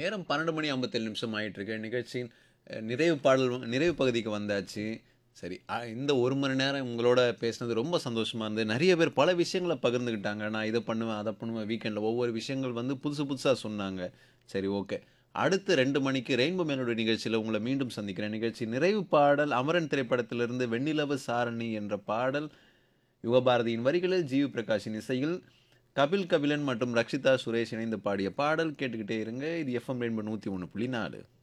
நேரம் பன்னெண்டு மணி ஐம்பத்தேழு நிமிஷம் ஆயிட்டு இருக்கு நிகழ்ச்சியின் அஹ், நிறைவு பாடல் நிறைவு பகுதிக்கு வந்தாச்சு சரி அஹ், இந்த ஒரு மணி நேரம் உங்களோட பேசினது ரொம்ப சந்தோஷமா இருந்தது நிறைய பேர் பல விஷயங்களை பகிர்ந்துக்கிட்டாங்க நான் இதை பண்ணுவேன் அதை பண்ணுவேன் வீக்கெண்டில் ஒவ்வொரு விஷயங்கள் வந்து புதுசு புதுசாக சொன்னாங்க சரி ஓகே அடுத்து ரெண்டு மணிக்கு ரெயின்போ மேலோட நிகழ்ச்சியில் உங்களை மீண்டும் சந்திக்கிறேன் நிகழ்ச்சி நிறைவு பாடல் அமரன் திரைப்படத்திலிருந்து வெண்ணிலவு சாரணி என்ற பாடல் யுகபாரதியின் வரிகளில் ஜிவி பிரகாஷின் இசையில் கபில் கபிலன் மற்றும் ரக்ஷிதா சுரேஷ் இணைந்து பாடிய பாடல் கேட்டுக்கிட்டே இருங்க இது எஃப்எம் ரெயின்போ நூற்றி ஒன்று புள்ளி நாலு